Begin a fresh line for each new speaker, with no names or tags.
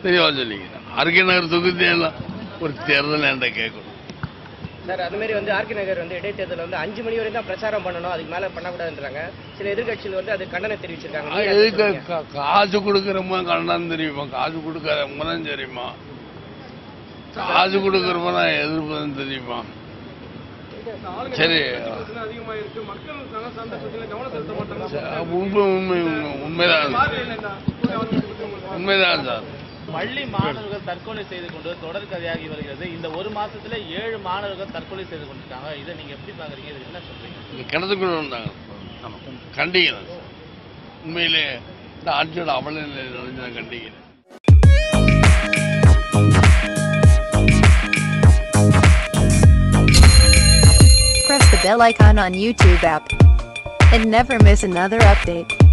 தெளிவா சொல்லிக்கிறேன் ஆர்கே நகர் தொகுதி எல்லாம் ஒரு தேர்தல் என்கிட்ட கேட்கணும்
சார் அது மாதிரி வந்து ஆர்கே நகர் வந்து இடைத்தேர்தல் வந்து அஞ்சு மணி வரைக்கும் தான் பிரச்சாரம் பண்ணணும் அதுக்கு மேல பண்ணக்கூடாதுன்றாங்க சில எதிர்க்கட்சிகள் வந்து அது கண்டனம் தெரிவிச்சிருக்காங்க
நான்
நீங்க என்ன
எதுக்கு
சொல்றீங்க?
கா- காசு கொடுக்குறவங்க கண்டான்னு தெரியுமா காசு கொடுக்காதவங்க தெரியுமா காசு கொடுக்குறவங்க நான் எதிர்ப்பதுன்னு தெரியுமா சரி
அதிகமா இருக்கு மக்கள் நல சார்ந்த பிரச்சனை கவனம் செலுத்த மாட்டாங்க
சரி, உண்மை உண்மை உண்மை உண்மைதான் உண்மைதான் சார்
பள்ளி மாணவர்கள் தற்கொலை செய்து கொண்டு தொடர் கதையாகி வருகிறது இந்த ஒரு மாசத்துல ஏழு மாணவர்கள் தற்கொலை செய்து கொண்டிருக்காங்க இதை நீங்க எப்படி பாக்குறீங்க இதுக்கு என்ன சொல்றீங்க
இங்க கிணத்துக்குள்ள வந்தாங்க கண்டிக்கிறேன் சார். உண்மையிலே இந்த ஆட்சியோட அவல நிலை நினைஞ்சு நான் கண்டிக்கிறேன்
Press the bell icon on YouTube app and never miss another update.